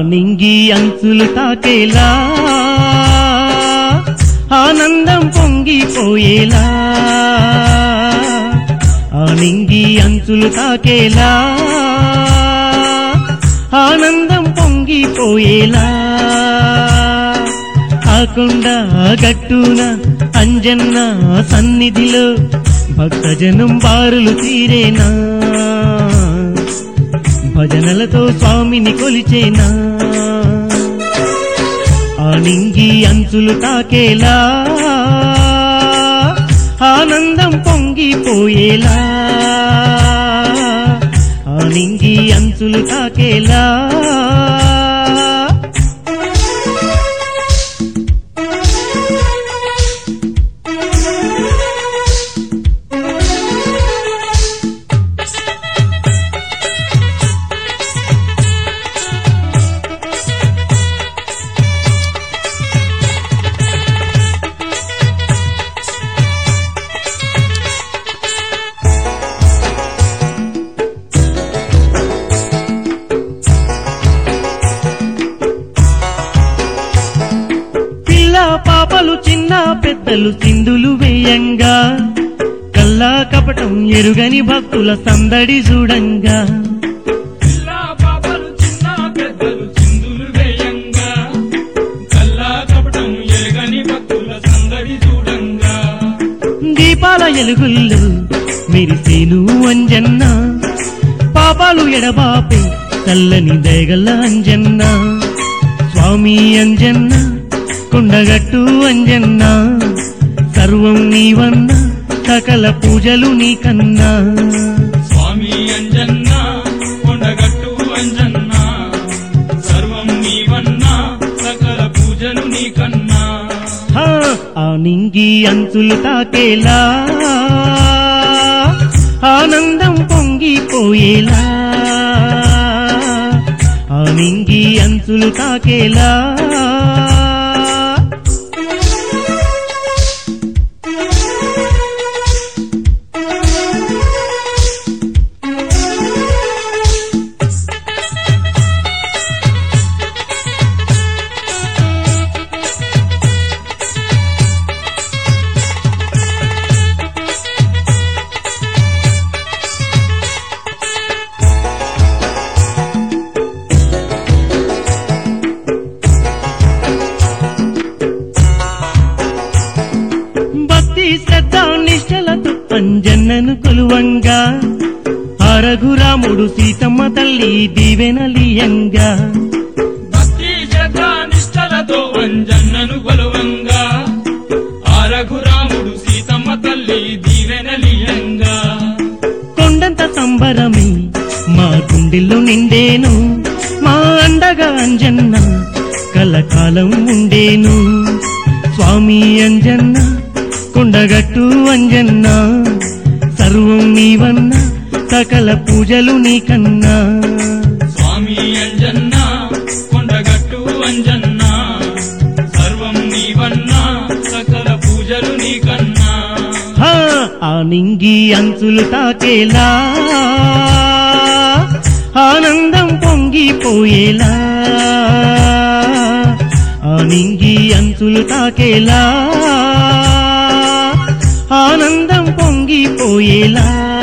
నింగి అంచులు తాకేలా ఆనందం పొంగిపోయేలా ఆ నింగి అంచులు తాకేలా ఆనందం పొంగిపోయేలా ఆకొండ గట్టున అంజన్న సన్నిధిలో భక్తజనం బారులు తీరేనా భజనలతో స్వామిని కొలిచేనా ఆ నింగి అంచులు తాకేలా ఆనందం పొంగిపోయేలా ఆ నింగి అంచులు తాకేలా పిల్ల పాపలు చిన్న పెద్దలు సింధులు వేయంగా కల్లా కపటం ఎరుగని భక్తుల సందడి చూడంగా పిల్లా పాపలు చిన్న పెద్దలు చిందులు వేయంగా కల్లా కపటం ఎరగని భక్తుల సందడి చూడంగా దీపాల ఎలుగుళ్ళు మెరిసేను అంజన్న పాపాలు ఎడబాపే చల్లని దయగల్ల అంజన్న స్వామి అంజన్న కొండగట్టు అంజన్న సర్వం నీవన్న సకల పూజలు నీకన్నా స్వామి అంజన్న కొండగట్టు అంజన్న సర్వం నీవన్నా సకల పూజలు నీకన్నా హా, ఆ నింగి అంచులు తాకేలా ఆనందం పొంగిపోయేలా ఆ నింగి అంచులు తాకేలా భక్తి శ్రద్ధ నిష్టలతో అంజన్నను కొలువంగా అరఘురాముడు సీతమ్మ తల్లి దీవెనలియంగా భక్తి శ్రద్ధ నిష్టలతో అంజన్నను కొలువంగా ఆ రఘురాముడు సీతమ్మ తల్లి దీవెనలియంగా కొండంత సంబరమే మా గుండెల్లో నిండేను మా అండగా అంజన్న కలకాలం ఉండేను స్వామి అంజన్న కొండగట్టు అంజన్న సర్వం నీవన్న సకల పూజలు నీకన్నా స్వామి అంజన్న కొండగట్టు అంజన్న సర్వం నీవన్నా సకల పూజలు నీకన్నా హా, ఆ నింగి అంచులు తాకేలా ఆనందం పొంగిపోయేలా ఆ నింగి అంచులు తాకేలా ఆనందం పొంగిపోయేలా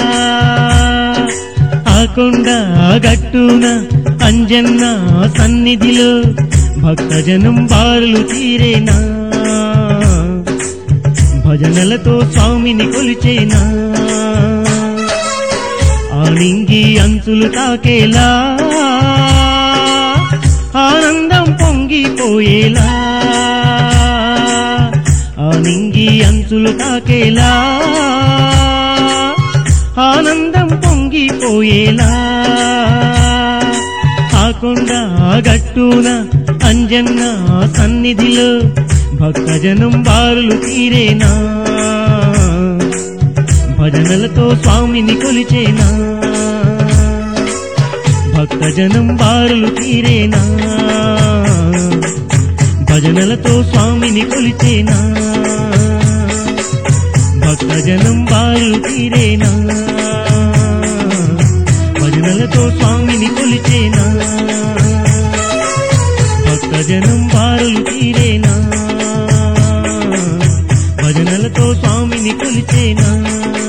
ఆ కొండ గట్టున అంజన్న సన్నిధిలో భక్తజనం బారులు తీరేనా భజనలతో స్వామిని కొలిచేనా ఆనింగి అంచులు తాకేలా ఆనందం పొంగిపోయేలా ఆనింగి అంచులు తాకేలా ఆనందం పొంగిపోయేలా ఆకొండ గట్టున అంజన్న సన్నిధిలో భక్తజనం బారులు తీరేనా భజనలతో స్వామిని కొలిచేనా భక్తజనం బారులు తీరేనా భజనలతో స్వామిని కొలిచేనా భక్తజనం బారులు తీరేనా భజనలతో స్వామిని కొలిచేనా భక్తజనం బారులు తీరేనా భజనలతో స్వామిని కొలిచేనా